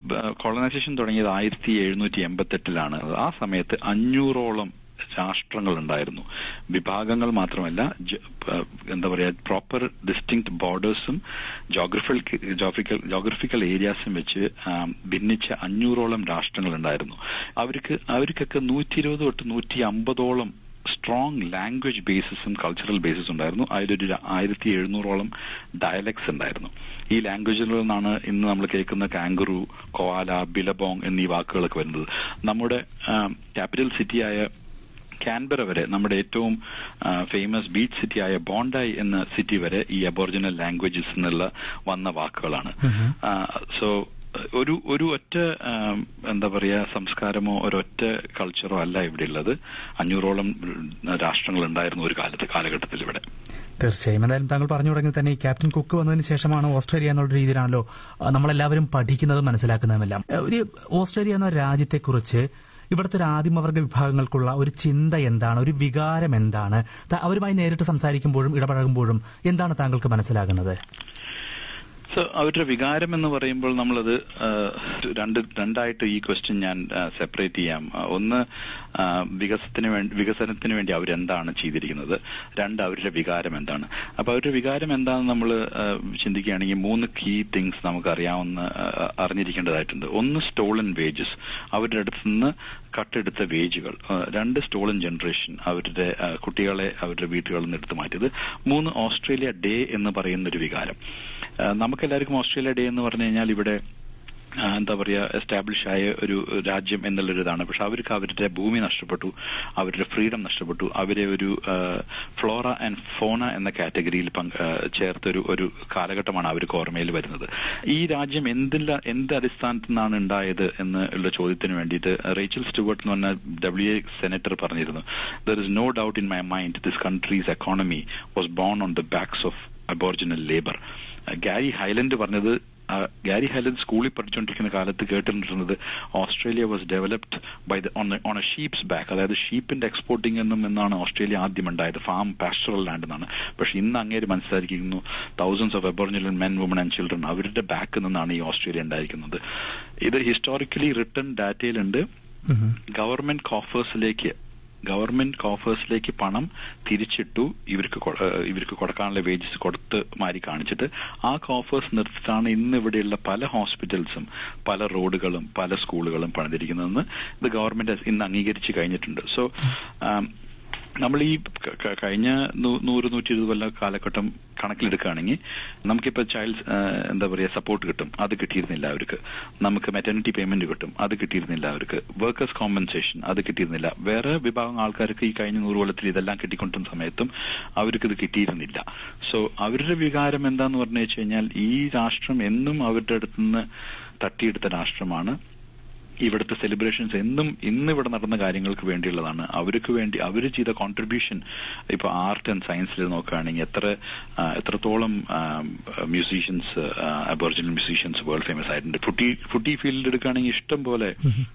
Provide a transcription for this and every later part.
colonisation തുടങ്ങിയത് ആയിരത്തി എഴുന്നൂറ്റി എൺപത്തെട്ടിലാണ് ആ സമയത്ത് അഞ്ഞൂറോളം രാഷ്ട്രങ്ങൾ ഉണ്ടായിരുന്നു വിഭാഗങ്ങൾ മാത്രമല്ല എന്താ പറയുക പ്രോപ്പർ ഡിസ്റ്റിങ്ക്ട് ബോർഡേഴ്സും ജോഗ്രഫിക്കൽ ജോഗ്രഫിക്കൽ ജോഗ്രഫിക്കൽ ഏരിയാസും വെച്ച് ഭിന്നിച്ച അഞ്ഞൂറോളം രാഷ്ട്രങ്ങൾ ഉണ്ടായിരുന്നു അവർക്ക് അവർക്കൊക്കെ നൂറ്റി ഇരുപത് തൊട്ട് നൂറ്റി അമ്പതോളം സ്ട്രോങ് ലാംഗ്വേജ് ബേസിസും കൾച്ചറൽ ബേസിസും ഉണ്ടായിരുന്നു അതിലൊരു ആയിരത്തി എഴുന്നൂറോളം ഡയലക്ട്സ് ഉണ്ടായിരുന്നു ഈ ലാംഗ്വേജിൽ നിന്നാണ് ഇന്ന് നമ്മൾ കേൾക്കുന്ന കാങ്കറു കോവാല ബിലബോങ് എന്നീ വാക്കുകളൊക്കെ വരുന്നത് നമ്മുടെ ക്യാപിറ്റൽ സിറ്റിയായ കാൻബറ വരെ നമ്മുടെ ഏറ്റവും ഫേമസ് ബീച്ച് സിറ്റി ആയ ബോണ്ടായി എന്ന സിറ്റി വരെ ഈ അബോറിജിനൽ ലാംഗ്വേജസ് എന്നുള്ള വന്ന വാക്കുകളാണ് സോ ഒരു ഒരു ഒറ്റ എന്താ പറയുക സംസ്കാരമോ ഒരൊറ്റ കൾച്ചറോ അല്ല ഇവിടെ ഉള്ളത് അഞ്ഞൂറോളം രാഷ്ട്രങ്ങൾ ഉണ്ടായിരുന്നു ഒരു കാലത്ത് കാലഘട്ടത്തിൽ ഇവിടെ തീർച്ചയായും എന്തായാലും താങ്കൾ പറഞ്ഞു തുടങ്ങി തന്നെ ഈ ക്യാപ്റ്റൻ കുക്ക് വന്നതിന് ശേഷമാണ് ഓസ്ട്രേലിയ എന്നുള്ള രീതിയിലാണല്ലോ നമ്മളെല്ലാവരും പഠിക്കുന്നതും മനസ്സിലാക്കുന്നതുമെല്ലാം ഒരു ഓസ്ട്രേലിയ എന്ന രാജ്യത്തെക്കുറിച്ച് ഇവിടുത്തെ ഒരു ആദിമവർഗ വിഭാഗങ്ങൾക്കുള്ള ഒരു ചിന്ത എന്താണ് ഒരു വികാരം എന്താണ് അവരുമായി നേരിട്ട് സംസാരിക്കുമ്പോഴും ഇടപഴകുമ്പോഴും എന്താണ് താങ്കൾക്ക് മനസ്സിലാകുന്നത് സോ അവരുടെ വികാരം എന്ന് പറയുമ്പോൾ നമ്മളത് രണ്ട് രണ്ടായിട്ട് ഈ ക്വസ്റ്റ്യൻ ഞാൻ സെപ്പറേറ്റ് ചെയ്യാം ഒന്ന് വികസനത്തിന് വേണ്ടി വികസനത്തിന് വേണ്ടി അവരെന്താണ് ചെയ്തിരിക്കുന്നത് രണ്ട് അവരുടെ വികാരം എന്താണ് അപ്പൊ അവരുടെ വികാരം എന്താണെന്ന് നമ്മൾ ചിന്തിക്കുകയാണെങ്കിൽ മൂന്ന് കീ തിങ്സ് നമുക്ക് അറിയാവുന്ന അറിഞ്ഞിരിക്കേണ്ടതായിട്ടുണ്ട് ഒന്ന് സ്റ്റോളൻ വേജസ് അവരുടെ അടുത്ത് നിന്ന് കട്ടെടുത്ത വേജുകൾ രണ്ട് സ്റ്റോളൻ ജനറേഷൻ അവരുടെ കുട്ടികളെ അവരുടെ വീട്ടുകളിൽ നിന്ന് എടുത്തു മാറ്റിയത് മൂന്ന് ഓസ്ട്രേലിയ ഡേ എന്ന് പറയുന്ന ഒരു വികാരം നമുക്കെല്ലാവർക്കും ഓസ്ട്രേലിയ ഡേ എന്ന് പറഞ്ഞു കഴിഞ്ഞാൽ ഇവിടെ എന്താ പറയുക എസ്റ്റാബ്ലിഷ് ആയ ഒരു രാജ്യം എന്നുള്ളൊരു ഇതാണ് പക്ഷെ അവർക്ക് അവരുടെ ഭൂമി നഷ്ടപ്പെട്ടു അവരുടെ ഫ്രീഡം നഷ്ടപ്പെട്ടു അവരെ ഒരു ഫ്ലോറ ആൻഡ് ഫോണ എന്ന കാറ്റഗറിയിൽ ചേർത്തൊരു ഒരു കാലഘട്ടമാണ് അവർക്ക് ഓർമ്മയിൽ വരുന്നത് ഈ രാജ്യം എന്തില്ല എന്ത് അടിസ്ഥാനത്തിൽ നിന്നാണ് ഉണ്ടായത് എന്ന് ഉള്ള ചോദ്യത്തിന് വേണ്ടിയിട്ട് റേച്ചൽ സ്റ്റുവർട്ട് എന്ന് പറഞ്ഞ ഡബ്ല്യു എ സെനറ്റർ പറഞ്ഞിരുന്നു there is no doubt in my mind this country's economy was born on the backs of Aboriginal labour Gary Highland പറഞ്ഞത് ഗാരി ഹൈലൻഡ് സ്കൂളിൽ പഠിച്ചുകൊണ്ടിരിക്കുന്ന കാലത്ത് കേട്ടിരുന്നത് Australia was developed by the on a sheep's back അതായത് ഷീപ്പിന്റെ exporting എന്നും എന്നാണ് Australia ആദ്യം ഉണ്ടായത് ഫാം പാസ്റ്ററൽ ലാൻഡ് എന്നാണ് പക്ഷെ ഇന്ന് അങ്ങേര് മനസ്സിലാക്കിയിരിക്കുന്നു thousands of Aboriginal men women and children അവരുടെ ബാക്കിൽ നിന്നാണ് ഈ ഓസ്ട്രേലിയ ഉണ്ടായിരിക്കുന്നത് ഇത് ഹിസ്റ്റോറിക്കലി റിട്ടേൺ ഡാറ്റയിലുണ്ട് ഗവൺമെന്റ് കോഫേഴ്സിലേക്ക് ഗവൺമെന്റ് കോഫേഴ്സിലേക്ക് പണം തിരിച്ചിട്ടു ഇവർക്ക് ഇവർക്ക് കൊടുക്കാനുള്ള വേജസ് കൊടുത്ത് മാറി കാണിച്ചിട്ട് ആ കോഫേഴ്സ് നിർത്തിയിട്ടാണ് ഇന്ന് ഇവിടെയുള്ള പല ഹോസ്പിറ്റൽസും പല റോഡുകളും പല സ്കൂളുകളും പണിതിരിക്കുന്നതെന്ന് ഇത് ഗവൺമെന്റ് ഇന്ന് അംഗീകരിച്ച് കഴിഞ്ഞിട്ടുണ്ട് സോ നമ്മൾ ഈ കഴിഞ്ഞ നൂറ് നൂറ്റി ഇരുപത് കൊല്ല കാലഘട്ടം കണക്കിലെടുക്കുകയാണെങ്കിൽ നമുക്കിപ്പോൾ ചൈൽഡ് എന്താ പറയുക സപ്പോർട്ട് കിട്ടും അത് കിട്ടിയിരുന്നില്ല അവർക്ക് നമുക്ക് മെറ്റർണിറ്റി പേയ്മെന്റ് കിട്ടും അത് കിട്ടിയിരുന്നില്ല അവർക്ക് വർക്കേഴ്സ് കോമ്പൻസേഷൻ അത് കിട്ടിയിരുന്നില്ല വേറെ വിഭാഗം ആൾക്കാർക്ക് ഈ കഴിഞ്ഞ നൂറ് കൊല്ലത്തിൽ ഇതെല്ലാം കിട്ടിക്കൊണ്ടിരുന്ന സമയത്തും അവർക്ക് ഇത് കിട്ടിയിരുന്നില്ല സോ അവരുടെ വികാരം എന്താന്ന് പറഞ്ഞു വെച്ച് കഴിഞ്ഞാൽ ഈ രാഷ്ട്രം എന്നും അവരുടെ അടുത്തുനിന്ന് തട്ടിയെടുത്ത രാഷ്ട്രമാണ് ഇവിടുത്തെ സെലിബ്രേഷൻസ് എന്നും ഇന്ന് ഇവിടെ നടന്ന കാര്യങ്ങൾക്ക് വേണ്ടിയുള്ളതാണ് അവർക്ക് വേണ്ടി അവർ ചെയ്ത കോൺട്രിബ്യൂഷൻ ഇപ്പൊ ആർട്ട് ആൻഡ് സയൻസിൽ നോക്കുകയാണെങ്കിൽ എത്ര എത്രത്തോളം musicians Aboriginal musicians world famous ആയിട്ടുണ്ട് ഫുട്ടി ഫുട്ടി ഫീൽഡ് എടുക്കുകയാണെങ്കിൽ ഇഷ്ടം പോലെ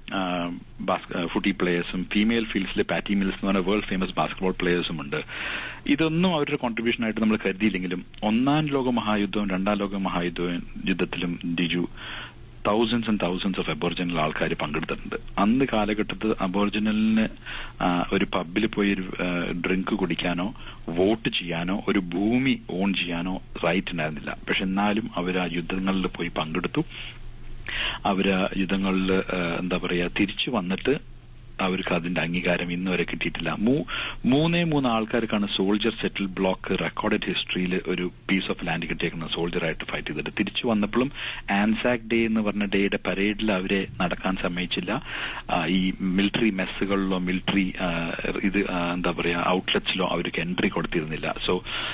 ഫുട്ടി പ്ലേയേഴ്സും ഫീമെയിൽ ഫീൽഡ്സിലെ പാറ്റി മിൽസ് എന്ന് പറഞ്ഞ വേൾഡ് ഫേമസ് ബാസ്കറ്റ്ബോൾ പ്ലേയേഴ്സും ഉണ്ട് ഇതൊന്നും അവരുടെ കോൺട്രിബ്യൂഷൻ ആയിട്ട് നമ്മൾ കരുതിയില്ലെങ്കിലും ഒന്നാം ലോക മഹായുദ്ധവും രണ്ടാം ലോക മഹായുദ്ധവും യുദ്ധത്തിലും ഡിജു thousands and thousands of Aboriginal ആൾക്കാർ പങ്കെടുത്തിട്ടുണ്ട് അന്ന് കാലഘട്ടത്തിൽ അബോറിജിനലിന് ഒരു പബ്ബിൽ പോയി ഒരു ഡ്രിങ്ക് കുടിക്കാനോ വോട്ട് ചെയ്യാനോ ഒരു ഭൂമി ഓൺ ചെയ്യാനോ റൈറ്റ് ഉണ്ടായിരുന്നില്ല പക്ഷെ എന്നാലും അവർ ആ യുദ്ധങ്ങളിൽ പോയി പങ്കെടുത്തു അവർ ആ യുദ്ധങ്ങളിൽ എന്താ പറയുക തിരിച്ചു വന്നിട്ട് അവർക്ക് അതിന്റെ അംഗീകാരം ഇന്ന് വരെ കിട്ടിയിട്ടില്ല മൂന്നേ മൂന്ന് ആൾക്കാർക്കാണ് സോൾജർ സെറ്റിൽ ബ്ലോക്ക് റെക്കോർഡഡ് ഹിസ്റ്ററിയിൽ ഒരു പീസ് ഓഫ് ലാൻഡ് കിട്ടിയേക്കുന്ന സോൾജറായിട്ട് ഫൈറ്റ് ചെയ്തിട്ട് തിരിച്ചു വന്നപ്പോഴും ആൻസാക് ഡേ എന്ന് പറഞ്ഞ ഡേയുടെ പരേഡിൽ അവരെ നടക്കാൻ സമ്മതിച്ചില്ല ഈ മിലിറ്ററി മെസ്സുകളിലോ മിലിറ്ററി ഇത് എന്താ പറയാ ഔട്ട്ലെറ്റ്സിലോ അവർക്ക് എൻട്രി കൊടുത്തിരുന്നില്ല സോ